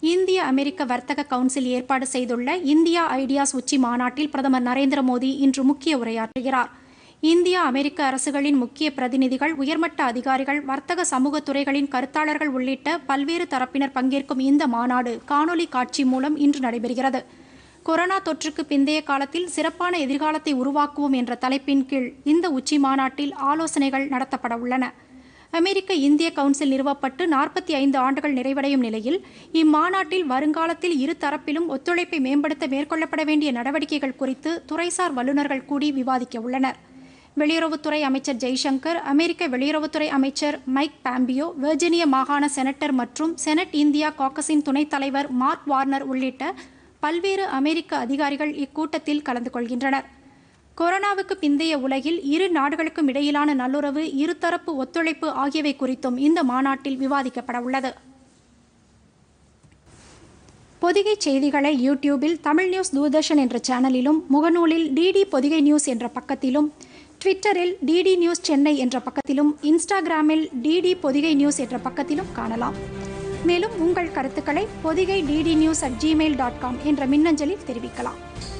இந்திய அமெரிக்க வர்த்தக கவுன்சில் ஏற்பாடு செய்துள்ள இந்தியா ஐடியாஸ் உச்சி மாநாட்டில் பிரதமர் நரேந்திர மோடி இன்று முக்கிய உரையாற்றுகிறார் இந்தியா அமெரிக்க அரசுகளின் முக்கிய பிரதிநிதிகள் உயர்மட்ட அதிகாரிகள் வர்த்தக சமூக துறைகளின் கருத்தாளர்கள் உள்ளிட்ட பல்வேறு தரப்பினர் பங்கேற்கும் இந்த மாநாடு காணொலி காட்சி மூலம் இன்று நடைபெறுகிறது கொரோனா தொற்றுக்கு பிந்தைய காலத்தில் சிறப்பான எதிர்காலத்தை உருவாக்குவோம் என்ற தலைப்பின் கீழ் இந்த உச்சி மாநாட்டில் ஆலோசனைகள் நடத்தப்பட உள்ளன அமெரிக்க இந்திய கவுன்சில் நிறுவப்பட்டு நாற்பத்தி ஐந்து ஆண்டுகள் நிறைவடையும் நிலையில் இம்மாநாட்டில் வருங்காலத்தில் இரு தரப்பிலும் ஒத்துழைப்பை மேம்படுத்த மேற்கொள்ளப்பட வேண்டிய நடவடிக்கைகள் குறித்து துறைசார் வல்லுநர்கள் கூடி விவாதிக்க உள்ளனர் வெளியுறவுத்துறை அமைச்சர் ஜெய்சங்கர் அமெரிக்க வெளியுறவுத்துறை அமைச்சர் மைக் பாம்பியோ வெர்ஜினிய மாகாண செனட்டர் மற்றும் செனட் இந்தியா காக்கஸின் துணைத் தலைவர் மார்க் வார்னர் உள்ளிட்ட பல்வேறு அமெரிக்க அதிகாரிகள் இக்கூட்டத்தில் கலந்து கொள்கின்றனர் கொரோனாவுக்கு பிந்தைய உலகில் இரு நாடுகளுக்கும் இடையிலான நல்லுறவு இருதரப்பு ஒத்துழைப்பு ஆகியவை குறித்தும் இந்த மாநாட்டில் விவாதிக்கப்பட உள்ளது பொதிகை செய்திகளை யூடியூபில் தமிழ் நியூஸ் தூர்தர்ஷன் என்ற சேனலிலும் முகநூலில் டிடி பொதிகை நியூஸ் என்ற பக்கத்திலும் ட்விட்டரில் டிடி நியூஸ் சென்னை என்ற பக்கத்திலும் இன்ஸ்டாகிராமில் டிடி பொதிகை நியூஸ் என்ற பக்கத்திலும் காணலாம் மேலும் உங்கள் கருத்துக்களை Pothigai D D news at Gmail dot com என்ற மின்னஞ்சலில் தெரிவிக்கலாம்